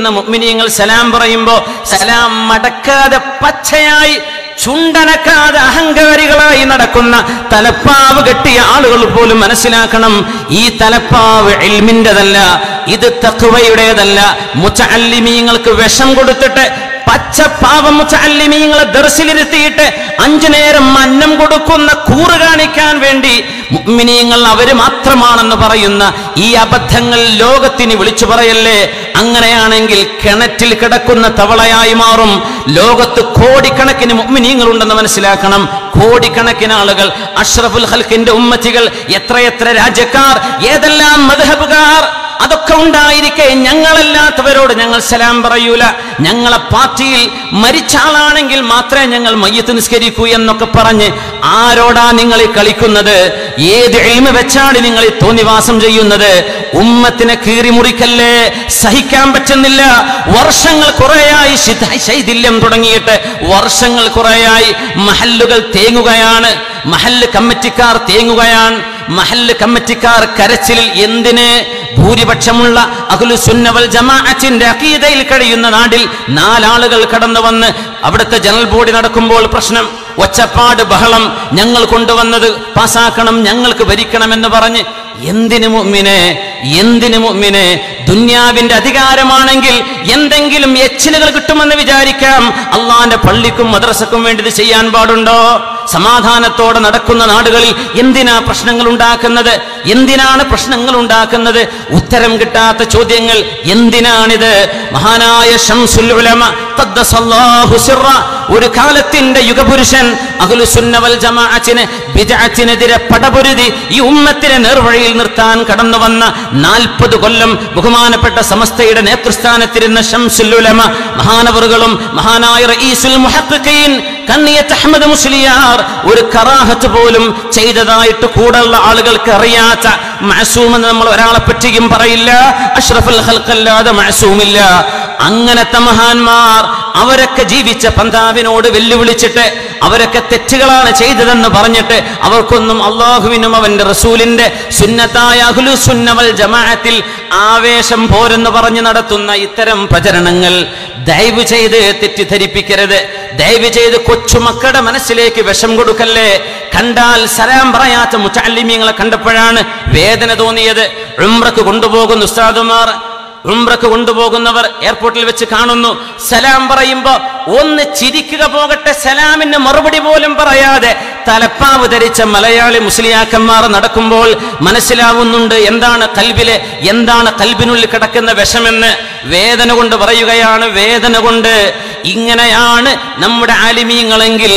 മുഅ്മിനീങ്ങൾ സലാം പറയുമ്പോ സലാം മടക്കാതെ പച്ചയായി ചുണ്ടനക്കാതെ അഹങ്കാരികളായി നടക്കുന്ന തലപ്പാവ് കെട്ടിയ ആളുകൾ പോലും മനസ്സിലാക്കണം ഈ തലപ്പാവ് എൽമിൻ്റെതല്ല ഇത് തഖ്വയുടേതല്ല മുച്ചല്ലിമീങ്ങൾക്ക് വിഷം കൊടുത്തിട്ട് പച്ച പാവം മുച്ചല്ലിമീങ്ങളെ ദർശിലിരുത്തിയിട്ട് അഞ്ചു നേരം അന്നം കൊടുക്കുന്ന കൂറ് കാണിക്കാൻ വേണ്ടി മുഅ്മിനീങ്ങൾ അവര് മാത്രമാണെന്ന് പറയുന്ന ഈ അബദ്ധങ്ങൾ ലോകത്തിന് വിളിച്ചു പറയല്ലേ അങ്ങനെയാണെങ്കിൽ കിണറ്റിൽ കിടക്കുന്ന തവളയായി മാറും ലോകത്ത് കോടിക്കണക്കിന് മുഅ്മിനീങ്ങൾ ഉണ്ടെന്ന് മനസ്സിലാക്കണം കോടിക്കണക്കിന് ആളുകൾ അഷ്റഫുൽ ഹൽക്കിന്റെ ഉമ്മത്തികൾ എത്രയെത്ര രാജ്യക്കാർ ഏതെല്ലാം മദ്ഹബുകാർ അതൊക്കെ ഉണ്ടായിരിക്കെ ഞങ്ങളല്ലാത്തവരോട് ഞങ്ങൾ സലാം പറയൂല ഞങ്ങളെ പാർട്ടിയിൽ മരിച്ച ആളാണെങ്കിൽ മാത്രമേ ഞങ്ങൾ മയ്യത്ത് നിസ്കരിക്കൂ എന്നൊക്കെ പറഞ്ഞ് ആരോടാ നിങ്ങൾ ഈ കളിക്കുന്നത് ഏത് എളിമ വെച്ചാണ് നിങ്ങൾ ഈ തോന്നിവാസം ചെയ്യുന്നത് ഉമ്മത്തിനെ കീറി മുറിക്കല്ലേ സഹിക്കാൻ പറ്റുന്നില്ല വർഷങ്ങൾ കുറേയായി ശിഥ- ശൈഥില്യം തുടങ്ങിയിട്ട് വർഷങ്ങൾ കുറേയായി മഹല്ലുകൾ തേങ്ങുകയാണ് മഹല്ല് കമ്മിറ്റിക്കാർ തേങ്ങുകയാണ് മഹല്ല് കമ്മിറ്റിക്കാർ കരച്ചിലിൽ എന്തിന് ഭൂരിപക്ഷമുള്ള അഖിലു സുന്നവൽ ജമാഅത്തിന്റെ അഖീദയിൽ കഴിയുന്ന നാട്ടിൽ നാലാളുകൾ കടന്നു വന്ന് അവിടുത്തെ ജനറൽ ബോഡി നടക്കുമ്പോൾ പ്രശ്നം ഒച്ചപ്പാട് ബഹളം ഞങ്ങൾ കൊണ്ടുവന്നത് പാസാക്കണം ഞങ്ങൾക്ക് ഭരിക്കണമെന്ന് പറഞ്ഞ് എന്തിനു മുമ്മിനെ എന്തിനു മുമ്മിനെ ദുന്യാവിന്റെ അധികാരമാണെങ്കിൽ എന്തെങ്കിലും എച്ചിലുകൾ കിട്ടുമെന്ന് വിചാരിക്കാം അള്ളാന്റെ പള്ളിക്കും മദ്രസക്കും വേണ്ടി ഇത് ചെയ്യാൻ പാടുണ്ടോ സമാധാനത്തോടെ നടക്കുന്ന നാടുകളിൽ എന്തിനാ പ്രശ്നങ്ങൾ ഉണ്ടാക്കുന്നത് എന്തിനാണ് പ്രശ്നങ്ങൾ ഉണ്ടാക്കുന്നത് ഉത്തരം കിട്ടാത്ത ചോദ്യങ്ങൾ എന്തിനാണിത് മഹാനായ ഷംസുൽ ഉലമ ഖദ്ദസല്ലാഹു സിർറ ഒരു കാലത്തിന്റെ യുഗപുരുഷൻ അഹ്ലുസുന്നവൽ ജമാഅത്തിന് ബിദ്അത്തിനെതിരെ പടപൊരുതി ഈ ഉമ്മത്തിനെ നേർവഴിയിൽ നിർത്താൻ കടന്നു വന്ന നാൽപ്പത് കൊല്ലം ബഹുമാനപ്പെട്ട സമസ്തയുടെ നേതൃസ്ഥാനത്തിരുന്ന ഷംസുൽ ഉലമ മഹാനവറുകളും മഹാനായ റഈസുൽ മുഹഖഖീൻ കണ്ണിയത്ത് അഹമ്മദ് മുസ്ലിയാർ ഒരു കറാഹത്ത് പോലും ചെയ്തതായിട്ട് കൂടെയുള്ള ആളുകൾക്ക് അറിയാത്ത മഅസൂമെന്ന് നമ്മൾ ഒരാളെ പറ്റിയും പറയില്ല അഷ്റഫുൽ ഖൽഖല്ലാതെ മഅസൂമില്ല അങ്ങനത്തെ മഹാന്മാർ അവരൊക്കെ ജീവിച്ച പന്താവിനോട് വെല്ലുവിളിച്ചിട്ട് അവരൊക്കെ തെറ്റുകളാണ് ചെയ്തതെന്ന് പറഞ്ഞിട്ട് അവർക്കൊന്നും അള്ളാഹുവിനും അവന്റെ റസൂലിന്റെ സുന്നത്തായ അഹ്ലു സുന്നവൽ ജമാഅത്തിൽ ആവേശം പോരെന്ന് പറഞ്ഞ് നടത്തുന്ന ഇത്തരം പ്രചരണങ്ങൾ ദയവ് ചെയ്ത് തെറ്റിദ്ധരിപ്പിക്കരുത് ദയവ് ചെയ്ത് കൊച്ചുമക്കളുടെ മനസ്സിലേക്ക് വിഷം കൊടുക്കല്ലേ കണ്ടാൽ സലാം പറയാത്ത മുത്തല്ലിമീങ്ങളെ കണ്ടപ്പോഴാണ് വേദന തോന്നിയത് ഉംറക്ക് കൊണ്ടുപോകുന്ന ഉസ്താദുമാർ ഉംറക്ക് കൊണ്ടുപോകുന്നവർ എയർപോർട്ടിൽ വെച്ച് കാണുന്നു സലാം പറയുമ്പോ ഒന്ന് ചിരിക്കുക പോകട്ടെ സലാമിന് മറുപടി പോലും പറയാതെ തലപ്പാവ് ധരിച്ച മലയാളി മുസ്ലിയാക്കന്മാർ നടക്കുമ്പോൾ മനസ്സിലാവുന്നുണ്ട് എന്താണ് കൽബിലെ എന്താണ് കൽബിനുള്ളിൽ കിടക്കുന്ന വിഷമെന്ന് വേദന കൊണ്ട് പറയുകയാണ് വേദന കൊണ്ട് ഇങ്ങനെയാണ് നമ്മുടെ ആലിമീങ്ങളെങ്കിൽ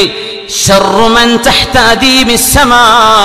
ശർറുമൻ തഹ്ത അദീമിസ് സമാ.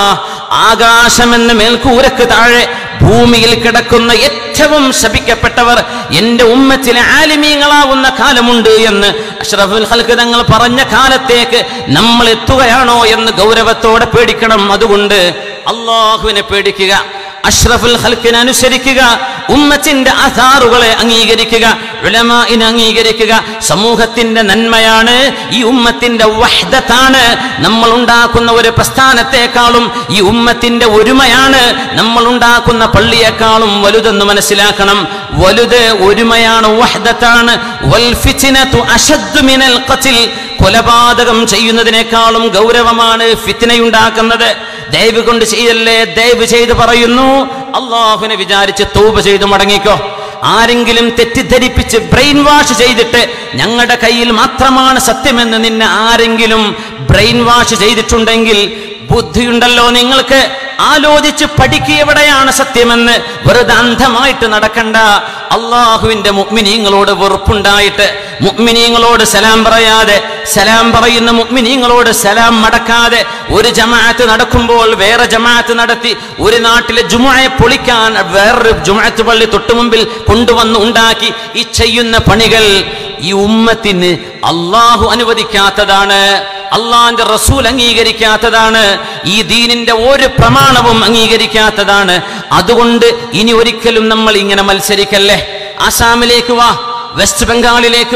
ആകാശമെന്ന മേൽക്കൂരക്ക് താഴെ ഭൂമിയിൽ കിടക്കുന്ന ഏറ്റവും ശപിക്കപ്പെട്ടവർ എന്റെ ഉമ്മത്തിലെ ആലിമീങ്ങളാവുന്ന കാലമുണ്ട് എന്ന് അഷ്റഫുൽ ഹൽക്ക് തങ്ങൾ പറഞ്ഞ കാലത്തേക്ക് നമ്മൾ എത്തുകയാണോ എന്ന് ഗൗരവത്തോടെ പേടിക്കണം അതുകൊണ്ട് അള്ളാഹുവിനെ പേടിക്കുക അഷ്റഫുൽ ഹൽക്കിനെ അനുസരിക്കുക ഉമ്മത്തിന്റെ ആധാറുകളെ അംഗീകരിക്കുക ഉലമാഇനെ അംഗീകരിക്കുക സമൂഹത്തിന്റെ നന്മയാണ് ഈ ഉമ്മത്തിന്റെ വഹ്ദത്താണ് നമ്മൾ ഉണ്ടാക്കുന്ന ഒരു പ്രസ്ഥാനത്തെക്കാളും ഈ ഉമ്മത്തിന്റെ ഒരുമയാണ് നമ്മൾ ഉണ്ടാക്കുന്ന പള്ളിയെക്കാളും വലുതെന്ന് മനസ്സിലാക്കണം വലുത് ഒരുമയാണ് വഹ്ദത്താണ് വൽ ഫിത്നതു അശദ്ദു മിനൽ ഖത്ൽ കൊലപാതകം ചെയ്യുന്നതിനേക്കാളും ഗൗരവമാണ് ഫിത്നയുണ്ടാക്കുന്നത് ദയവ് കൊണ്ട് ചെയ്യല്ലേ ദയവ് ചെയ്ത് പറയുന്നു അള്ളാഹുവിനെ വിചാരിച്ച് തൗബ ചെയ്ത് മടങ്ങിക്കോ ആരെങ്കിലും തെറ്റിദ്ധരിപ്പിച്ച് ബ്രെയിൻ വാഷ് ചെയ്തിട്ട് ഞങ്ങളുടെ കയ്യിൽ മാത്രമാണ് സത്യമെന്ന് നിന്നെ ആരെങ്കിലും ബ്രെയിൻ വാഷ് ചെയ്തിട്ടുണ്ടെങ്കിൽ ബുദ്ധിയുണ്ടല്ലോ നിങ്ങൾക്ക് ആലോചിച്ച് പഠിക്കുക എവിടെയാണ് സത്യമെന്ന് വെറുതെ അന്ധമായിട്ട് നടക്കണ്ട അള്ളാഹുവിന്റെ മുഗ്മിനീങ്ങളോട് വെറുപ്പുണ്ടായിട്ട് മുഗ്മിനീങ്ങളോട് സലാം പറയാതെ സലാം പറയുന്ന മുഗ്മിനീങ്ങളോട് സലാം മടക്കാതെ ഒരു ജമാഅത്ത് നടക്കുമ്പോൾ വേറെ ജമാഅത്ത് നടത്തി ഒരു നാട്ടിലെ ജുമുഅയെ പൊളിക്കാൻ വേറൊരു ജുമാഅത്ത് പള്ളി തൊട്ടു മുമ്പിൽ കൊണ്ടുവന്ന് ഉണ്ടാക്കി ഈ ചെയ്യുന്ന പണികൾ ഈ ഉമ്മത്തിന് അള്ളാഹു അനുവദിക്കാത്തതാണ് അള്ളാന്റെ റസൂൽ അംഗീകരിക്കാത്തതാണ് ഈ ദീനിന്റെ ഒരു പ്രമാണവും അംഗീകരിക്കാത്തതാണ് അതുകൊണ്ട് ഇനി ഒരിക്കലും നമ്മൾ ഇങ്ങനെ മത്സരിക്കല്ലേ ആസാമിലേക്ക് വാ വെസ്റ്റ് ബംഗാളിലേക്ക് വാ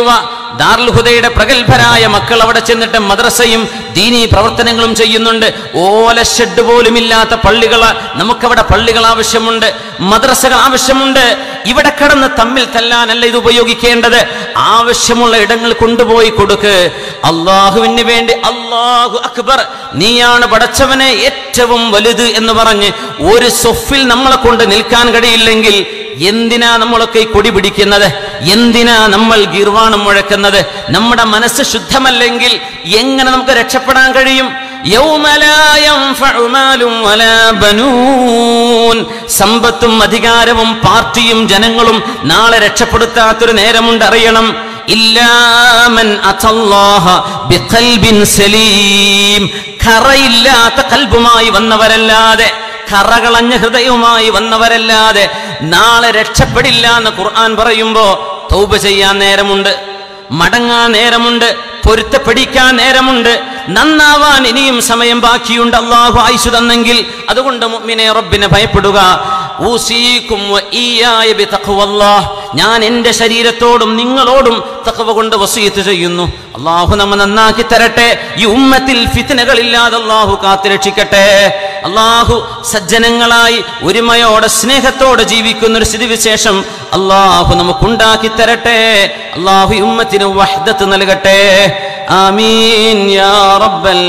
ദാറുൽ ഹുദയുടെ പ്രഗത്ഭരായ മക്കൾ അവിടെ ചെന്നിട്ട് മദ്രസയും ദീനീ പ്രവർത്തനങ്ങളും ചെയ്യുന്നുണ്ട് ഓല ഷെഡ് പോലും ഇല്ലാത്ത പള്ളികൾ നമുക്കവിടെ പള്ളികൾ ആവശ്യമുണ്ട് മദ്രസകൾ ആവശ്യമുണ്ട് ഇവിടെ കടന്ന് തമ്മിൽ തല്ലാനല്ല ഇത് ഉപയോഗിക്കേണ്ടത് ആവശ്യമുള്ള ഇടങ്ങൾ കൊണ്ടുപോയി കൊടുക്ക് അള്ളാഹുവിന് വേണ്ടി അള്ളാഹു അക്ബർ നീയാണ് പടച്ചവനെ ഏറ്റവും വലുത് എന്ന് പറഞ്ഞ് ഒരു സൊഫിൽ നമ്മളെ കൊണ്ട് നിൽക്കാൻ കഴിയില്ലെങ്കിൽ എന്തിനാ നമ്മളൊക്കെ ഈ കൊടി പിടിക്കുന്നത് എന്തിനാ നമ്മൾ ഗീർവാണം മുഴക്കുന്നത് നമ്മുടെ മനസ്സ് ശുദ്ധമല്ലെങ്കിൽ എങ്ങനെ നമുക്ക് രക്ഷപ്പെടാൻ കഴിയും يوم لا ينفع مال ولا بنون സമ്പത്തും അധികാരവും പാർട്ടിയും ജനങ്ങളും നാളെ രക്ഷപ്പെടുത്താത്തൊരു നേരമുണ്ട് അറിയണം ഇല്ലാമൻ അത്തല്ലാഹ ബിഖൽബിൻ സലീം കറയില്ലാത്ത കൽബുമായി വന്നവരല്ലാതെ കറകളഞ്ഞ ഹൃദയവുമായി വന്നവരല്ലാതെ നാളെ രക്ഷപ്പെടില്ല എന്ന് ഖുർആൻ പറയുമ്പോ തൗബ ചെയ്യാൻ നേരമുണ്ട് മടങ്ങാൻ നേരമുണ്ട് പൊരുത്തപ്പെടിക്കാൻ നേരമുണ്ട് നന്നാവാൻ ഇനിയും സമയം ബാക്കിയുണ്ട് അള്ളാഹു ആയിഷു തന്നെങ്കിൽ അതുകൊണ്ട് മുഅ്മിനെ റബ്ബിനെ ഭയപ്പെടുക ഊസീക്കും വ ഈയായ ബിതഖ്വല്ലാഹ്. ഞാൻ എൻ്റെ ശരീരത്തോടും നിങ്ങളോടും തഖവ കൊണ്ട് വസീത്ത് ചെയ്യുന്നു അള്ളാഹു നമ്മ നന്നാക്കി തരട്ടെ ഈ ഉമ്മത്തിൽ ഫിത്തനകളില്ലാതെ അള്ളാഹു കാത്തുരക്ഷിക്കട്ടെ അള്ളാഹു സജ്ജനങ്ങളായി ഒരുമയോടെ സ്നേഹത്തോടെ ജീവിക്കുന്ന ഒരു സ്ഥിതിവിശേഷം അള്ളാഹു നമുക്കുണ്ടാക്കി തരട്ടെ അള്ളാഹു ഈ ഉമ്മത്തിന് വഹ്ദത്ത് നൽകട്ടെ ആമീൻ യാ റബ്ബൽ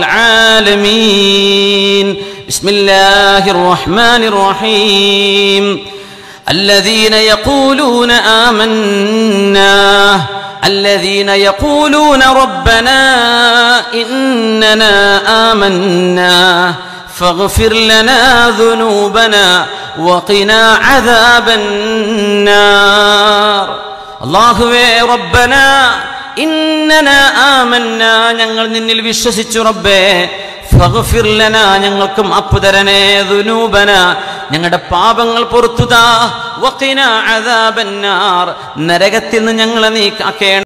ആലമീൻ ബിസ്മില്ലാഹിർ റഹ്മാനിർ റഹീം الذين يقولون آمنا الذين يقولون ربنا إننا آمنا فاغفر لنا ذنوبنا وقنا عذاب النار الله ربنا ഇന്നന ആമന്ന ഞങ്ങൾ നിന്നിൽ വിശ്വസിച്ചു റബ്ബേ ഫഗ്ഫിർ ലനാ ഞങ്ങൾക്ക് മാപ്പ് തരണേ ദുനൂബന ഞങ്ങളുടെ പാപങ്ങൾ പൊറുത്തുതാ വഖിന അദാബന്നാർ നരകത്തിൽ നിന്ന് ഞങ്ങളെ നീ കാക്കേണം